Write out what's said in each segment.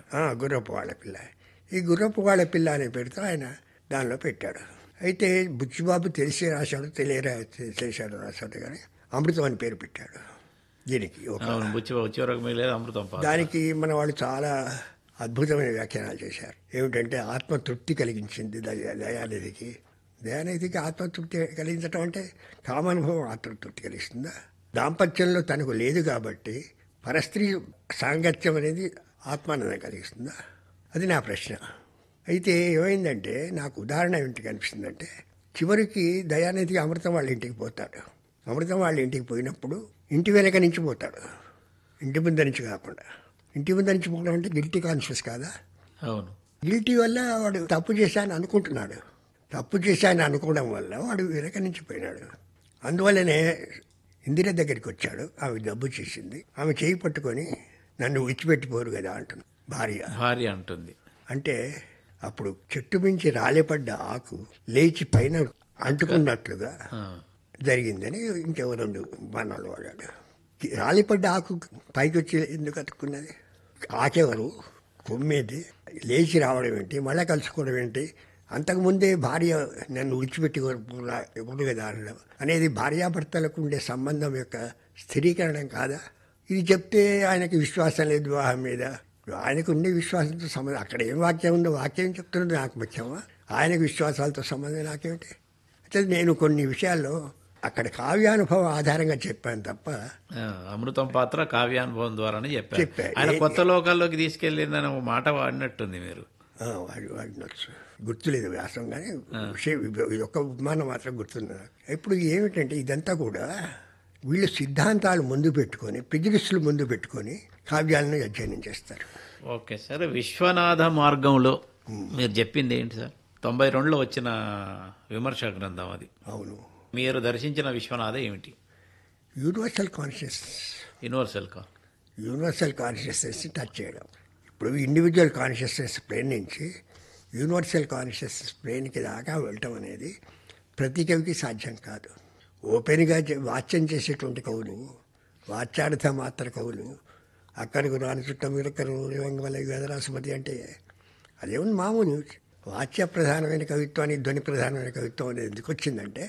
ఆ, గుర్రపు వాళ్ళ పిల్ల ఈ గుర్రపు వాళ్ళ పిల్ల అనే పేరుతో ఆయన దానిలో పెట్టాడు అయితే బుచ్చిబాబు తెలిసి రాశాడు తెలియరా తెలిసాడు రాశాడు కానీ అమృతం అని పేరు పెట్టాడు దీనికి ఒక అవును బుచ్చి చివరకు మిగిలేదు అమృతం పాత్ర దానికి మన వాళ్ళు చాలా అద్భుతమైన వ్యాఖ్యానాలు చేశారు ఏమిటంటే ఆత్మతృప్తి కలిగించింది దయ దయానిధికి దయానిధికి ఆత్మతృప్తి కలిగించడం అంటే కామానుభవం ఆత్మతృప్తి కలిగిస్తుందా దాంపత్యంలో తనకు లేదు కాబట్టి పరస్త్రీ సాంగత్యం అనేది ఆత్మానందం కలిగిస్తుందా అది నా ప్రశ్న అయితే ఏమైందంటే నాకు ఉదాహరణ ఏమిటి కనిపిస్తుందంటే చివరికి దయానిధి అమృతం వాళ్ళ ఇంటికి పోతాడు అమృతం వాళ్ళ ఇంటికి పోయినప్పుడు ఇంటి వెనక నుంచి పోతాడు ఇంటి ముందు నుంచి కాకుండా ఇంటి ముందు నుంచి పోవడం అంటే గిల్టీ కాన్షియస్ కాదా అవును గిల్టీ వల్ల వాడు తప్పు చేశాను అనుకుంటున్నాడు తప్పు చేశాను అనుకోవడం వల్ల వాడు వెనక నుంచి పోయినాడు అందువల్లనే ఇందిర దగ్గరికి వచ్చాడు ఆమె డబ్బు చేసింది ఆమె చేయి పట్టుకొని నన్ను విడిచిపెట్టిపోరు కదా అంటుంది భార్య భార్య అంటుంది అంటే అప్పుడు చెట్టు మించి రాలిపడ్డ ఆకు లేచి పైన అంటుకున్నట్లుగా ఆ, జరిగిందని ఇంకెవరు రెండు బాణాలు వాడాడు రాలిపడ్డ ఆకు పైకి వచ్చి ఎందుకు అతుక్కున్నది ఆకెవరు కొమ్మేది లేచి రావడం ఏంటి మళ్ళీ కలుసుకోవడం ఏంటి అంతకుముందే భార్య నన్ను విడిచిపెట్టి ఎప్పుడు కదా అనడం అనేది భార్యాభర్తలకు ఉండే సంబంధం యొక్క స్థిరీకరణం కాదా ఇది చెప్తే ఆయనకి విశ్వాసం లేదు వివాహం మీద ఆయనకు ఉండే విశ్వాసంతో సంబంధం అక్కడ ఏం వాక్యం ఉందో వాక్యం చెప్తున్నది నాకు ముఖ్యమా ఆయనకు విశ్వాసాలతో సంబంధం నాకేమిటి అయితే నేను కొన్ని విషయాల్లో అక్కడ కావ్యానుభవం ఆధారంగా చెప్పాను తప్ప ఆ, అమృతం పాత్ర కావ్యానుభవం ద్వారానే చెప్పారు చెప్పా. ఆయన ఏ- కొత్త లోకాల్లోకి తీసుకెళ్ళిందని ఒక మాట వాడినట్టుంది మీరు ఆ, వాడి వాడి నచ్చు గుర్తులేదు వ్యాసం కానీ విషయం ఇది ఒక్క ఉపమానం మాత్రం గుర్తుంది నాకు. ఇప్పుడు ఏమిటంటే ఇదంతా కూడా వీళ్ళు సిద్ధాంతాలు ముందు పెట్టుకొని ప్రిజుడిస్టులు ముందు పెట్టుకొని కావ్యాలను అధ్యయనం చేస్తారు ఓకే సరే విశ్వనాథ మార్గంలో మీరు చెప్పింది ఏంటి సార్ తొంభై రెండులో వచ్చిన విమర్శ గ్రంథం అది అవును మీరు దర్శించిన విశ్వనాథ ఏమిటి యూనివర్సల్ కాన్షియస్ యూనివర్సల్ కా యూనివర్సల్ కాన్షియస్నెస్ టచ్ చేయడం ఇప్పుడు ఇండివిజువల్ కాన్షియస్నెస్ ప్లేన్ నుంచి యూనివర్సల్ కాన్షియస్నెస్ ప్లేన్కి దాకా వెళ్ళటం అనేది ప్రతి కవికి సాధ్యం కాదు ఓపెన్గా చే- వాచ్యం చేసేటువంటి కవులు వాచ్యార్థ మాత్ర కవులు అక్కడికి రాని చుట్టం ఇరక్కరు వల్ల వేదరాసుమతి అంటే అదేముంది మామూలు వాచ్య ప్రధానమైన కవిత్వానికి ధ్వని ప్రధానమైన కవిత్వం అనేది ఎందుకు వచ్చిందంటే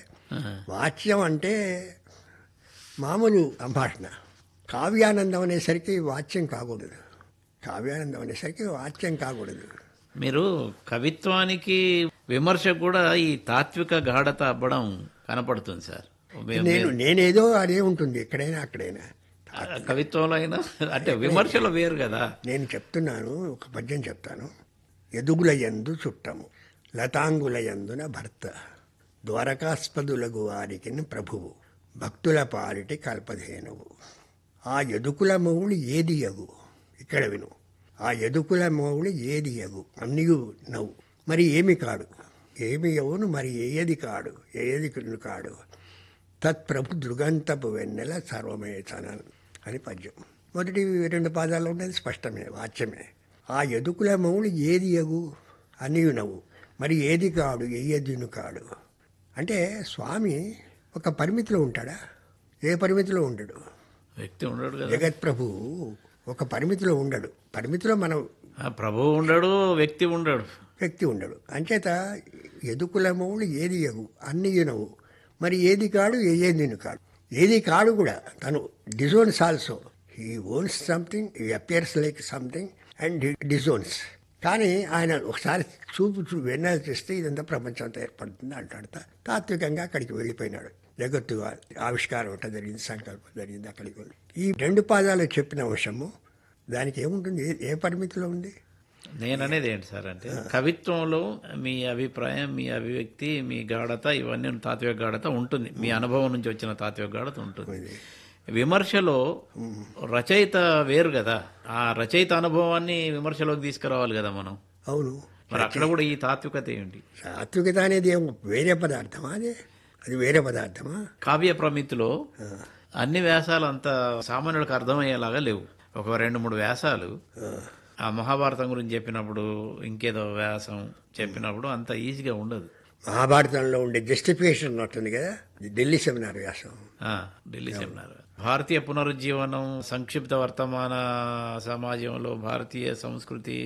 వాచ్యం అంటే మామూలు సంభాషణ కావ్యానందం అనేసరికి వాచ్యం కాకూడదు కావ్యానందం అనేసరికి వాచ్యం కాకూడదు మీరు కవిత్వానికి విమర్శ కూడా ఈ తాత్విక గాఢత అవ్వడం కనపడుతుంది సార్ మీ- నేను నేనేదో అదే ఉంటుంది ఎక్కడైనా అక్కడైనా ఆ కవిత్వంలో అయినా అంటే విమర్శలో వేరు కదా నేను చెప్తున్నాను ఒక పద్యం చెప్తాను ఎదుగుల యందు చుట్టము లతాంగుల యందున భర్త ద్వారకాస్పదులగు వారికి ప్రభువు భక్తుల పాలిటి కల్పధేనువు ఆ ఎదుకుల మౌళి ఏది యగు ఇక్కడ విను ఆ ఎదుకుల మౌళి ఏది యగు అన్నియు నవ్వు మరి ఏమి కాడు ఏమి యవును మరి ఏది కాడు ఏది కాడు తత్ప్రభు దృగంతపు వెన్నెల సర్వమేతనన్ అని పద్యం మొదటి రెండు పాదాలు ఉండేది స్పష్టమే వాచ్యమే ఆ ఎదుకుల మౌలు ఏది ఎగు అనియునవు మరి ఏది కాడు ఏదిను కాడు అంటే స్వామి ఒక పరిమితిలో ఉంటాడా ఏ పరిమితిలో ఉండడు వ్యక్తి ఉండడు కదా జగత్ ప్రభు ఒక పరిమితిలో ఉండడు పరిమితిలో మనం ఆ ప్రభువు ఉండడు వ్యక్తి ఉండడు వ్యక్తి ఉండడు అంచేత ఎదుకులమౌలు ఏది ఎగు అన్నియునవు మరి ఏది కాడు ఏదిను కాడు ఏది కాడు కూడా తను disowns also he owns something he appears like something and disowns కానీ ఆయన ఒకసారి చూపు చూ వెన్నెల చేస్తే ఇదంతా ప్రపంచం అంతా ఏర్పడుతుంది అంటాడుతా తాత్వికంగా అక్కడికి వెళ్ళిపోయినాడు జగత్తు ఆవిష్కారం ఒకటి జరిగింది సంకల్పం జరిగింది అక్కడికి వెళ్ళి ఈ రెండు పాదాలు చెప్పిన అంశము దానికి ఏముంటుంది ఏ- ఏ పరిమితిలో ఉంది నేననేది ఏంటి సార్ అంటే కవిత్వంలో మీ అభిప్రాయం మీ అభివ్యక్తి మీ గాఢత ఇవన్నీ తాత్విక గాఢత ఉంటుంది మీ అనుభవం నుంచి వచ్చిన తాత్విక గాఢత ఉంటుంది విమర్శలో రచయిత వేరు కదా ఆ రచయిత అనుభవాన్ని విమర్శలోకి తీసుకురావాలి కదా మనం అవును మరి అక్కడ కూడా ఈ తాత్వికత ఏంటి సాత్వికత అనేది ఏం వేరే పదార్థమా అదే అది వేరే పదార్థమా కావ్య ప్రమితిలో అన్ని వ్యాసాలు అంత సామాన్యులకు అర్థమయ్యేలాగా లేవు ఒక రెండు మూడు వ్యాసాలు ఆ మహాభారతం గురించి చెప్పినప్పుడు ఇంకేదో వ్యాసం చెప్పినప్పుడు అంత ఈజీగా ఉండదు మహాభారతంలో ఉండే జస్టిఫికేషన్ ఉంటుంది కదా ఇది ఢిల్లీ సెమినార్ వ్యాసం ఆ, ఢిల్లీ సెమినార్ భారతీయ పునరుజ్జీవనం సంక్షిప్త వర్తమాన సమాజంలో భారతీయ సంస్కృతి